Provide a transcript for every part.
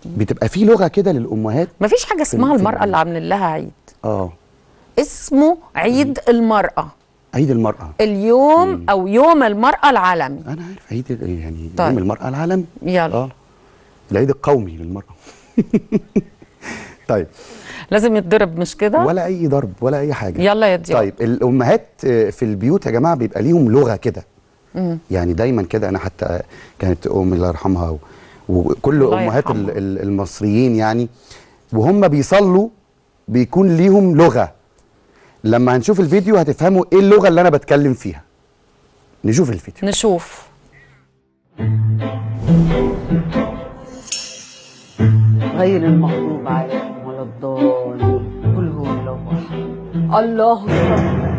بتبقى في لغه كده للامهات مفيش حاجه اسمها في المراه ال- اللي عاملين لها عيد اه اسمه عيد المراه عيد المراه اليوم او يوم المراه العالمي انا عارف عيد ال- يعني طيب. يوم المراه العالمي يلا اه العيد القومي للمراه طيب لازم يتضرب مش كده ولا اي ضرب ولا اي حاجه يلا يا ضياء طيب الامهات آه، في البيوت يا جماعه بيبقى ليهم لغه كده يعني دايما كده انا حتى كانت امي الله يرحمها و- وكل الله امهات ال- يرحمها. ال- المصريين يعني وهم بيصلوا بيكون ليهم لغه لما هنشوف الفيديو هتفهموا ايه اللغه اللي انا بتكلم فيها نشوف الفيديو نشوف غير المغضوب عليهم ولا الضالين قل هو الله احد الله الصمد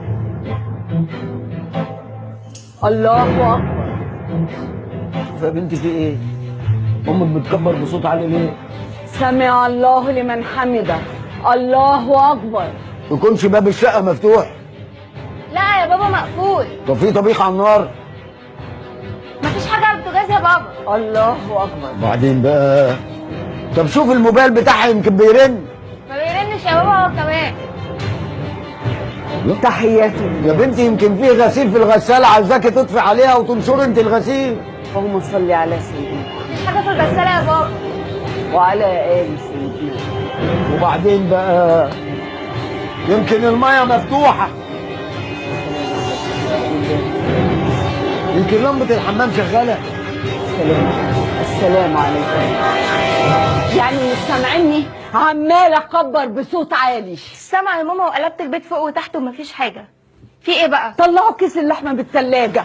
الله اكبر شوف يا بنتي في ايه؟ امك بتكبر بصوت عالي ليه؟ سمع الله لمن حمده الله اكبر يكونش باب الشقه مفتوح لا يا بابا مقفول طب في طبيخ على النار مفيش حاجه على البوتاجاز يا بابا الله اكبر بعدين بقى طب شوف الموبايل بتاعها يمكن بيرن ما بيرنش يا بابا هو كمان تحياتي يا بنتي يمكن في غسيل في الغساله عايزاكي تطفي عليها وتنشري انت الغسيل اللهم صل على سيدنا مفيش حاجه في الغساله يا بابا وعلى ال سيدنا وبعدين بقى يمكن الميه مفتوحه يمكن لمبه الحمام شغاله السلام السلام عليكم يعني مش سامعيني عمال اكبر بصوت عالي سامعه يا ماما وقلبت البيت فوق وتحت ومفيش حاجه في ايه بقى طلعوا كيس اللحمه بالثلاجه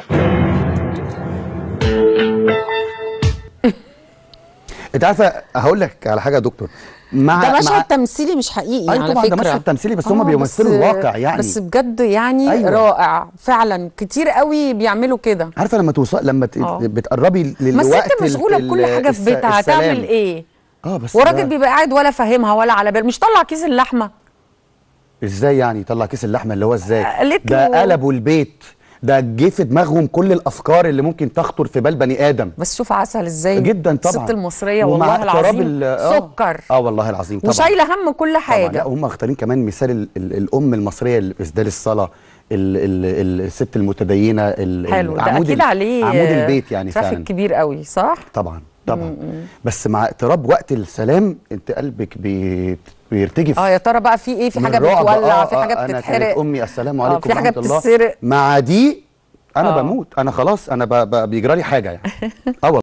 انت عارفه هقول لك على حاجه يا دكتور مع ده مع- مشهد تمثيلي مش حقيقي أيوة على طبعاً ده فكره مشهد تمثيلي، بس هم آه، بيمثلوا بس- الواقع يعني. بس بجد يعني أيوة. رائع فعلا كتير قوي بيعملوا كده عارفه لما توصل لما ت... آه. بتقربي للوقت ما الست ال- مشغوله ال- بكل حاجه في الس- بيتها السلام. هتعمل ايه اه بس وراجل ده- بيبقى قاعد ولا فاهمها ولا على بال مش طلع كيس اللحمه ازاي يعني يطلع كيس اللحمه اللي هو ازاي قالت ده له- قلبوا البيت ده جه في دماغهم كل الافكار اللي ممكن تخطر في بال بني ادم بس شوف عسل ازاي جدا طبعا الست المصريه ومع والله اقتراب العظيم ال- آه. سكر اه والله العظيم طبعا وشايله هم كل طبعا حاجه لا هم مختارين كمان مثال ال ال الام المصريه اللي اسدال الصلاه ال ال الست المتدينه ال حلو ده عمود اكيد ال- عليه عمود البيت يعني ترافيك فعلا كبير قوي صح طبعا طبعا بس مع اقتراب وقت السلام انت قلبك بي- بيرتجف اه يا ترى بقى في ايه في من حاجه الرعب. بتولع آه، في آه، حاجه انا بتتحرق كانت امي السلام آه، عليكم في حاجه ورحمه الله بتتسرق مع دي انا آه. بموت انا خلاص انا ب- ب- بيجرى لي حاجه يعني اه والله